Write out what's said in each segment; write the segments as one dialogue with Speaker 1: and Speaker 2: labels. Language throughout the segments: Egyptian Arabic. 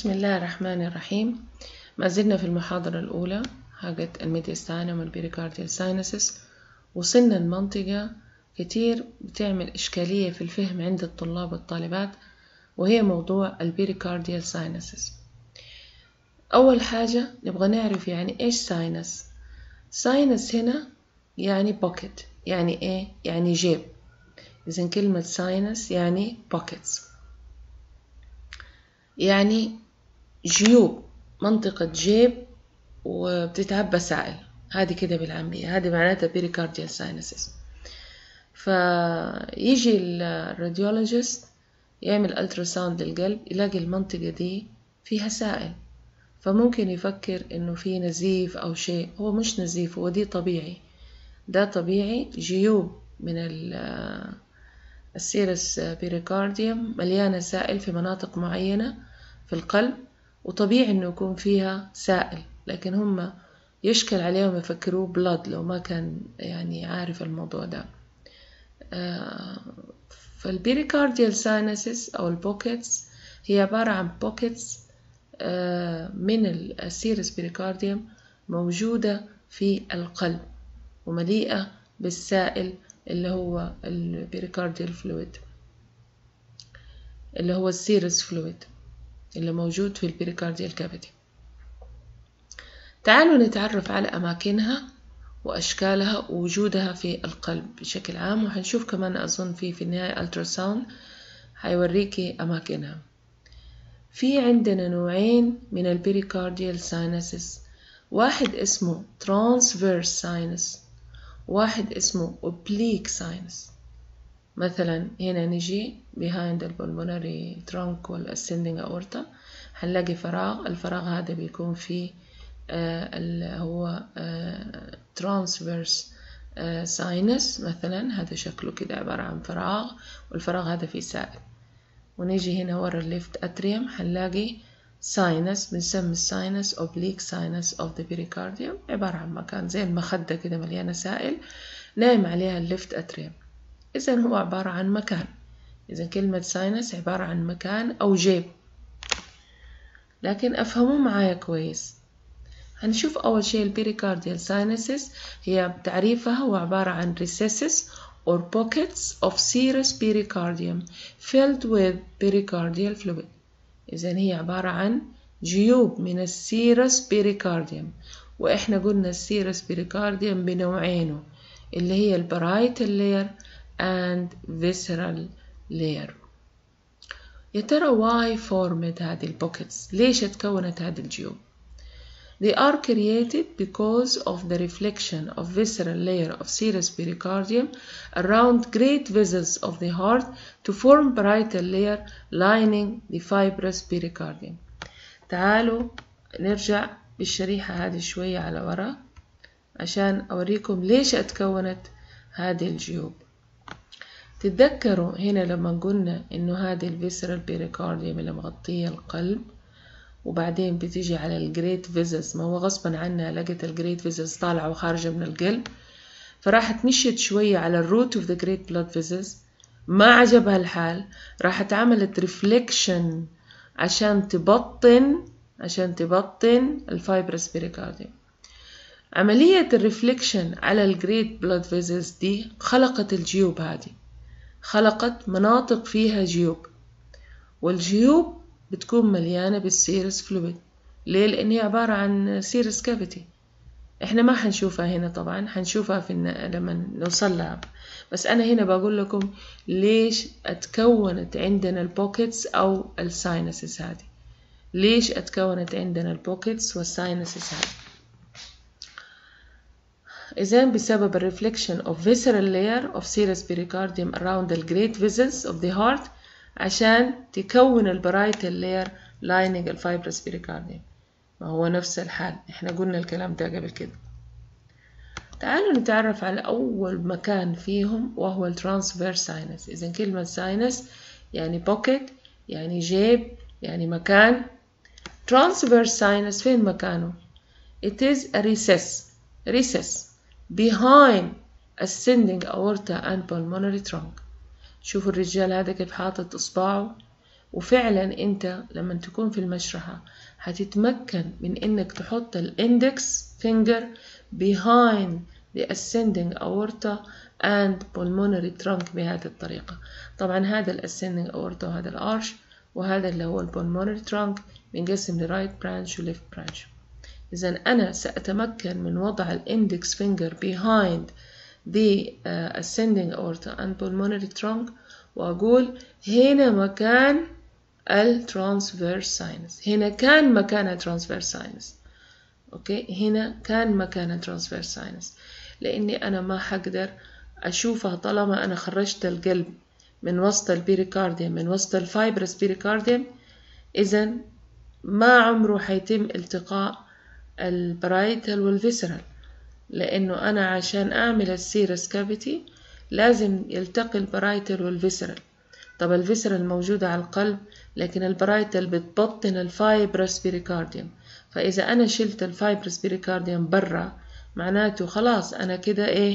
Speaker 1: بسم الله الرحمن الرحيم ما زلنا في المحاضرة الأولى حقت الميديستانم والبيريكارديال ساينسز وصلنا لمنطقة كتير بتعمل إشكالية في الفهم عند الطلاب والطالبات وهي موضوع البيريكارديال ساينسز أول حاجة نبغى نعرف يعني إيش ساينس ساينس هنا يعني بوكيت يعني إيه؟ يعني جيب إذا كلمة ساينس يعني بوكيتس يعني جيوب منطقة جيب وبتتعبى سائل هذه كده بالعامية هذه معناتها بيريكارديال ساينسز فيجي الراديولوجيست يعمل التراساوند للقلب يلاقي المنطقة دي فيها سائل فممكن يفكر انه في نزيف او شيء هو مش نزيف هو دي طبيعي ده طبيعي جيوب من السيرس بيريكارديوم مليانة سائل في مناطق معينة في القلب وطبيعي انه يكون فيها سائل لكن هم يشكل عليهم يفكروه بلاد لو ما كان يعني عارف الموضوع ده فالبيريكارديال ساينسز او البوكيتس هي عبارة عن بوكيتس من السيرس بيريكارديوم موجودة في القلب ومليئة بالسائل اللي هو البيريكارديال فلويد اللي هو السيرس فلويد اللي موجود في البيريكارديال كافيتي تعالوا نتعرف على أماكنها وأشكالها ووجودها في القلب بشكل عام وحنشوف كمان أظن في في النهاية ألتراساوند حيوريكي أماكنها في عندنا نوعين من البيريكارديال ساينسز واحد اسمه transverse sinus واحد اسمه oblique sinus مثلا هنا نجي behind the pulmonary trunk وال ascending aorta هنلاقي فراغ الفراغ هذا بيكون فيه آه اللي هو آه transverse آه sinus مثلا هذا شكله كده عبارة عن فراغ والفراغ هذا فيه سائل ونيجي هنا ورا الليفت اتريوم هنلاقي ساينس بنسمي الساينس اوبليك ساينس اوف ذا بيريكارديوم عبارة عن مكان زي المخدة كده مليانة سائل نايم عليها الليفت اتريوم إذا هو عبارة عن مكان إذا كلمة ساينس عبارة عن مكان أو جيب لكن أفهموا معايا كويس هنشوف أول شيء البيريكارديال ساينسز هي تعريفها هو عبارة عن recesses or pockets of serous pericardium filled with pericardial fluid إذا هي عبارة عن جيوب من السيرس بيريكارديوم وإحنا قلنا السيرس بيريكارديوم بنوعينه اللي هي البرايتال layer and visceral layer يا ترى why formed هذه البوكيتس ليش اتكونت هذه الجيوب They are created because of the reflection of visceral layer of serous pericardium around great vessels of the heart to form parietal layer lining the fibrous pericardium. تعالوا نرجع بالشريحة هذه شوية على ورا عشان أوريكم ليش اتكونت هذه الجيوب. تتذكروا هنا لما قلنا إنه هذه الفيسرال بيريكارديوم اللي مغطية القلب وبعدين بتيجي على الجريت فيزز ما هو غصبا عنها لقت الجريت فيزز طالعة وخارجة من القلب فراحت مشيت شوية على الروت اوف ذا جريت بلاد فيزز ما عجبها الحال راحت عملت ريفليكشن عشان تبطن عشان تبطن الفايبرس بيريكارديوم عملية الريفليكشن على الجريت بلاد فيزز دي خلقت الجيوب هذه خلقت مناطق فيها جيوب والجيوب بتكون مليانة بالسيرس فلويد ليه؟ لأن هي عبارة عن سيرس كافيتي احنا ما حنشوفها هنا طبعا حنشوفها في الن... لما نوصل لها بس أنا هنا بقول لكم ليش اتكونت عندنا البوكيتس أو الساينسز هذه ليش اتكونت عندنا البوكيتس والساينسز هذه إذا بسبب الريفليكشن of visceral layer of serous pericardium around the great vessels of the heart عشان تكون البرايتال لاير لايننج الفايبرس بيريكارديوم ما هو نفس الحال احنا قلنا الكلام ده قبل كده تعالوا نتعرف على أول مكان فيهم وهو الترانسفيرس ساينس إذا كلمة ساينس يعني بوكيت يعني جيب يعني مكان ترانسفيرس ساينس فين مكانه it is a recess recess behind ascending aorta and pulmonary trunk شوفوا الرجال هذا كيف حاطط إصبعه وفعلا انت لما تكون في المشرحة هتتمكن من انك تحط الاندكس finger behind the ascending aorta and pulmonary trunk بهذه الطريقة طبعا هذا الاسcending aorta وهذا الارش وهذا اللي هو البولمونري ترانك بنقسم لرايت برانش وليفت برانش إذا أنا سأتمكن من وضع الاندكس فينجر behind the uh, ascending aorta and pulmonary trunk وأقول هنا مكان الترانسفيرس ساينس هنا كان مكان الترانسفيرس ساينس أوكي هنا كان مكان الترانسفيرس ساينس لأني أنا ما حقدر أشوفها طالما أنا خرجت القلب من وسط البيريكارديوم من وسط الفايبرس بيريكارديوم إذا ما عمره حيتم التقاء البرايتال والفيسرال لأنه أنا عشان أعمل السيرس كافيتي لازم يلتقي البرايتال والفيسرال طب الفيسرال موجودة على القلب لكن البرايتال بتبطن الفايبرس بيريكارديوم فإذا أنا شلت الفايبرس بيريكارديوم برا معناته خلاص أنا كده إيه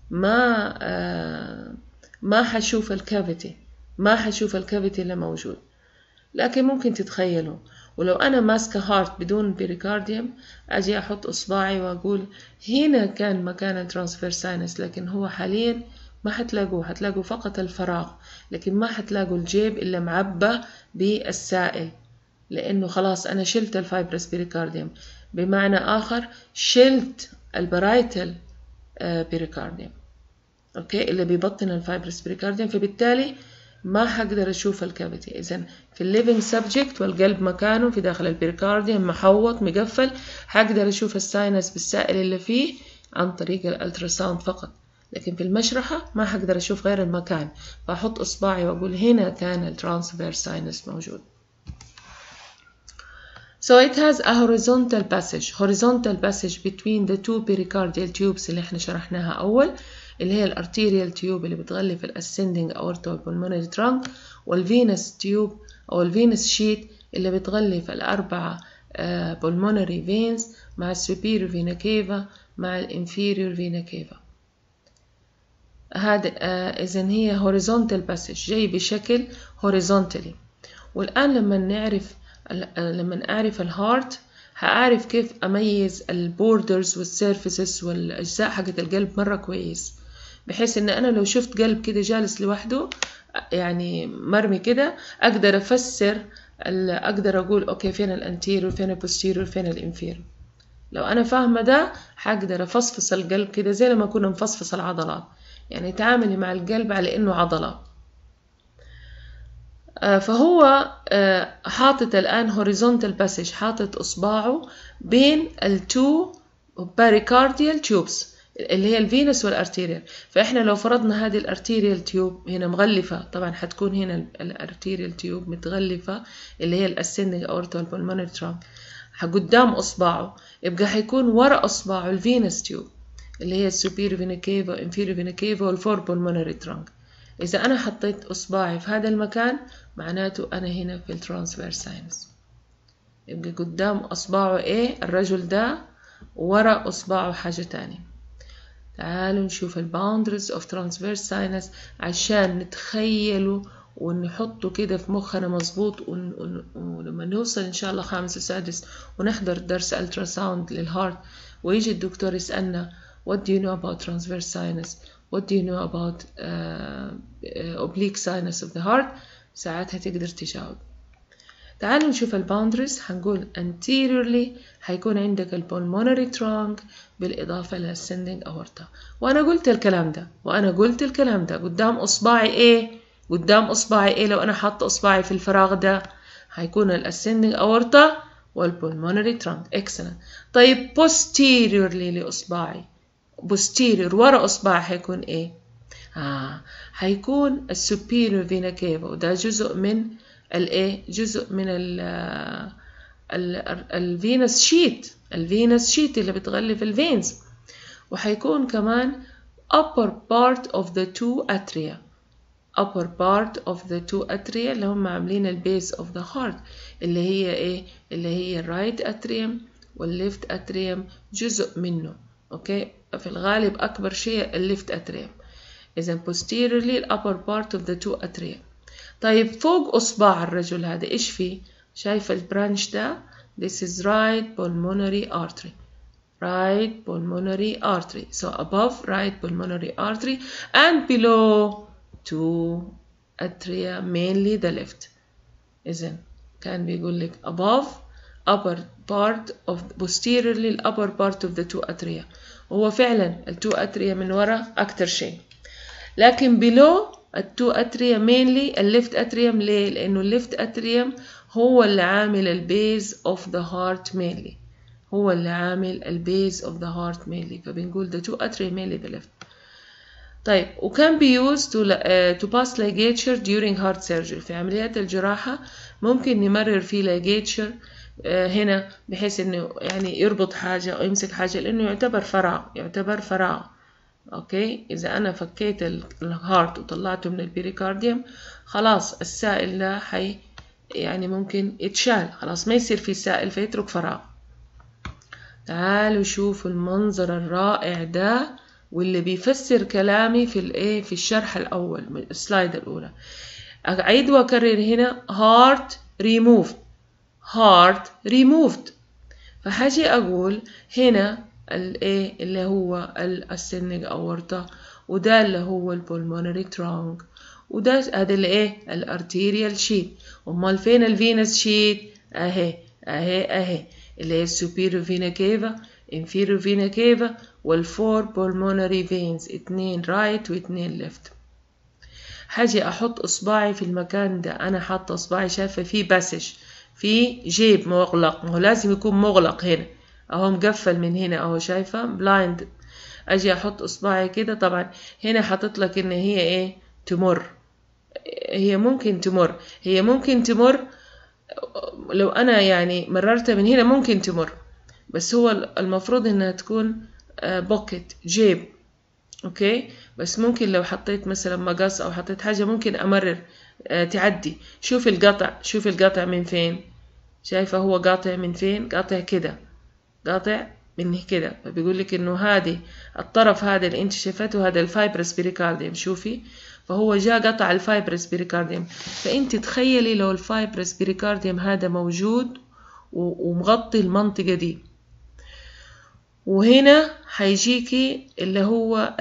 Speaker 1: ما آه ما حشوف الكافيتي ما حشوف الكافيتي اللي موجود لكن ممكن تتخيلوا ولو أنا ماسكة هارت بدون بيريكارديوم أجي أحط إصبعي وأقول هنا كان مكان الترانسفير ساينس لكن هو حاليا ما حتلاقوه حتلاقوا فقط الفراغ لكن ما حتلاقوا الجيب إلا معبى بالسائل لأنه خلاص أنا شلت الفايبرس بيريكارديوم بمعنى آخر شلت البرايتل بيريكارديوم أوكي اللي بيبطن الفايبرس بيريكارديوم فبالتالي ما حقدر أشوف الكافيتي إذا في الليفينج سبجكت والقلب مكانه في داخل البيريكارديوم محوط مقفل حقدر أشوف الساينس بالسائل اللي فيه عن طريق الألتراساوند فقط لكن في المشرحة ما حقدر أشوف غير المكان فأحط إصبعي وأقول هنا كان الترانسفير ساينس موجود So it has a horizontal passage horizontal passage between the two pericardial tubes اللي احنا شرحناها أول اللي هي الارتيريال تيوب اللي بتغلف الاسندنج اورتا والبلمونري ترانك والفينس تيوب او الفينس شيت اللي بتغلف الاربعه بلمونري فينز مع السوبيريور فينا كيفا مع الانفيريور فينا كيفا هذا اذا هي هوريزونتال باسج جاي بشكل هوريزونتالي والان لما نعرف لما اعرف الهارت هعرف كيف اميز البوردرز والسيرفيسز والاجزاء حقت القلب مره كويس بحيث ان انا لو شفت قلب كده جالس لوحده يعني مرمي كده اقدر افسر اقدر اقول اوكي فين الانتيريور فين البوستيريور فين الانفيريور لو انا فاهمه ده حقدر افصفص القلب كده زي لما كنا نفصفص العضلات يعني تعاملي مع القلب على انه عضله فهو حاطط الآن horizontal passage حاطط إصبعه بين التو pericardial tubes اللي هي الفينس والارتيريال فإحنا لو فرضنا هذه الارتيريال تيوب هنا مغلفة طبعا حتكون هنا الارتيريال تيوب متغلفة اللي هي الاسندنج اورتا والبلمونري ترانك قدام إصبعه يبقى حيكون ورا إصبعه الفينس تيوب اللي هي السوبيريور فينا كيفا انفيريور فينا كيفا والفور بلمونري ترانك إذا أنا حطيت إصبعي في هذا المكان معناته أنا هنا في الترانسفير ساينس يبقى قدام أصبعه إيه الرجل ده ورا أصبعه حاجة تانية تعالوا نشوف الباوندرز اوف ترانسفير ساينس عشان نتخيله ونحطه كده في مخنا مظبوط ولما نوصل إن شاء الله خامس وسادس ونحضر درس التراساوند للهارت ويجي الدكتور يسألنا what do you know about transverse sinus what do you know about uh, uh, oblique sinus of the heart ساعتها تقدر تجاوب تعالوا نشوف الباوندريز هنقول anteriorly هيكون عندك البولمونري ترانك بالإضافة للسندنج أورتا وأنا قلت الكلام ده وأنا قلت الكلام ده قدام إصبعي إيه قدام إصبعي إيه لو أنا حاطة إصبعي في الفراغ ده هيكون الاسندنج أورتا والبولمونري ترانك excellent طيب posteriorly لإصبعي posterior ورا إصبعي هيكون إيه آه هيكون السوبيريور فينا كيفا وده جزء من الايه جزء من ال الفينس شيت الفينس شيت اللي بتغلف الفينز وهيكون كمان upper part of the two atria upper part of the two atria اللي هم عاملين البيس of the heart اللي هي ايه اللي هي الرايت اتريوم والليفت اتريوم جزء منه اوكي في الغالب اكبر شيء الليفت اتريوم إذا posteriorly the upper part of the two atria طيب فوق إصبع الرجل هذا إيش فيه شايف البرانش ده this is right pulmonary artery right pulmonary artery so above right pulmonary artery and below two atria mainly the left إذن كان بيقول لك above upper part of posteriorly the upper part of the two atria وهو فعلا التو اتريا من ورا أكتر شيء لكن below التو اتريا mainly الليفت اتريوم ليه؟ لأنه الليفت اتريوم هو اللي عامل البيز of the heart mainly هو اللي عامل البيز of the heart mainly فبنقول the two atria mainly the left طيب وكان بيوز to, uh, to pass ligature during heart surgery في عمليات الجراحة ممكن نمرر فيه ligature uh, هنا بحيث انه يعني يربط حاجة او يمسك حاجة لانه يعتبر فراغ يعتبر فراغ اوكي اذا انا فكيت الهارت وطلعته من البيريكارديوم خلاص السائل ده حي يعني ممكن يتشال خلاص ما يصير في سائل فيترك فراغ تعالوا شوفوا المنظر الرائع ده واللي بيفسر كلامي في الايه في الشرح الاول من السلايد الاولى اعيد واكرر هنا heart removed heart removed فحاجي اقول هنا الايه اللي هو السنج اورطه وده اللي هو البولمونري ترانك وده هذا الايه الارتيريال شيت امال فين الفينس شيت اهي اهي اهي اللي هي السوبيريور فينا كيفا inferior فينا كيفا والفور pulmonary veins اتنين رايت right واتنين ليفت حاجي احط اصبعي في المكان ده انا حاطه اصبعي شايفه فيه باسج في جيب مغلق ما هو لازم يكون مغلق هنا اهو مقفل من هنا اهو شايفه بلايند اجي احط اصبعي كده طبعا هنا حاطط لك ان هي ايه تمر هي ممكن تمر هي ممكن تمر لو انا يعني مررت من هنا ممكن تمر بس هو المفروض انها تكون بوكيت جيب اوكي بس ممكن لو حطيت مثلا مقص او حطيت حاجه ممكن امرر تعدي شوف القطع شوف القطع من فين شايفه هو قاطع من فين قاطع كده قاطع من كده فبيقول لك انه هذه الطرف هذا اللي انت شايفته هذا الفايبرس بيريكارديوم شوفي فهو جاء قطع الفايبرس بيريكارديوم فانت تخيلي لو الفايبرس بيريكارديوم هذا موجود ومغطي المنطقة دي وهنا هيجيكي اللي هو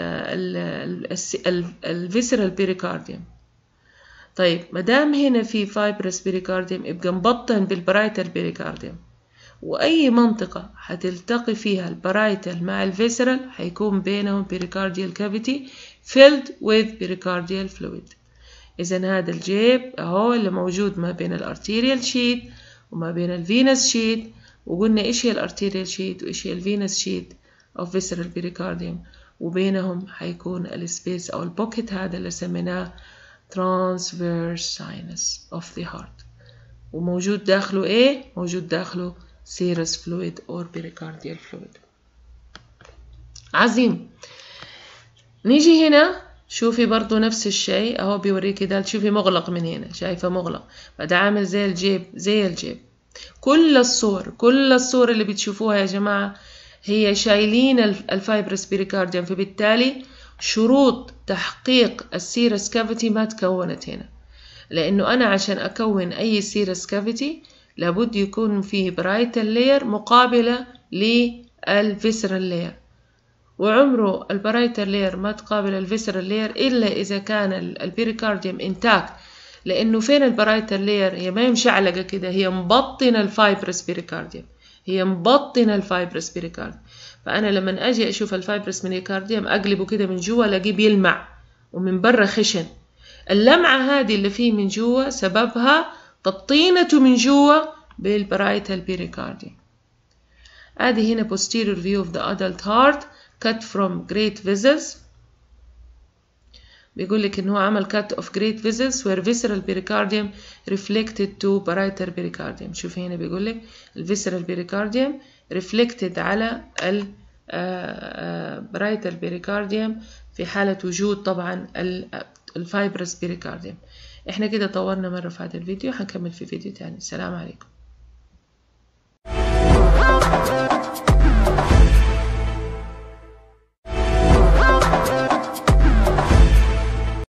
Speaker 1: الفيسرال بيريكارديوم طيب مدام هنا في فايبرس بيريكارديوم يبقى مبطن بالبرايتال بيريكارديوم وأي منطقة هتلتقي فيها البرايتال مع الفيسرال هيكون بينهم بيريكارديال كافيتي filled with pericardial fluid إذا هذا الجيب أهو اللي موجود ما بين الارتيريال شيت وما بين الفينس شيت وقلنا إيش هي الارتيريال شيت وإيش هي الفينس شيت of visceral pericardium وبينهم هيكون السبيس أو البوكيت هذا اللي سميناه transverse sinus of the heart وموجود داخله إيه؟ موجود داخله serous fluid or pericardial fluid عظيم نيجي هنا شوفي برضو نفس الشيء اهو بيوريكي ده شوفي مغلق من هنا شايفه مغلق فده عامل زي الجيب زي الجيب كل الصور كل الصور اللي بتشوفوها يا جماعه هي شايلين الفايبرس بيريكارديوم فبالتالي شروط تحقيق السيرس كافيتي ما تكونت هنا لانه انا عشان اكون اي سيرس كافيتي لابد يكون فيه برايتال لاير مقابله للفيسرال لاير وعمره البرايتال لير ما تقابل الفيسرال لير إلا إذا كان البيريكارديوم انتاكت لأنه فين البرايتال لير هي ما هي مشعلقة كده هي مبطنة الفايبرس بيريكارديوم هي مبطنة الفايبرس بيريكارديوم فأنا لما أجي أشوف الفايبرس بيريكارديوم أقلبه كده من جوا ألاقيه بيلمع ومن برا خشن اللمعة هذه اللي فيه من جوا سببها تبطينته من جوا بالبرايتال بيريكارديوم ادي هنا posterior view of the adult heart cut from great vessels بيقول لك ان هو عمل cut of great vessels where visceral pericardium reflected to parietal pericardium شوف هنا بيقول لك الفيسرال pericardium reflected على ال parietal pericardium في حالة وجود طبعا الفايبرس pericardium احنا كده طورنا مرة في هذا الفيديو هنكمل في فيديو تاني السلام عليكم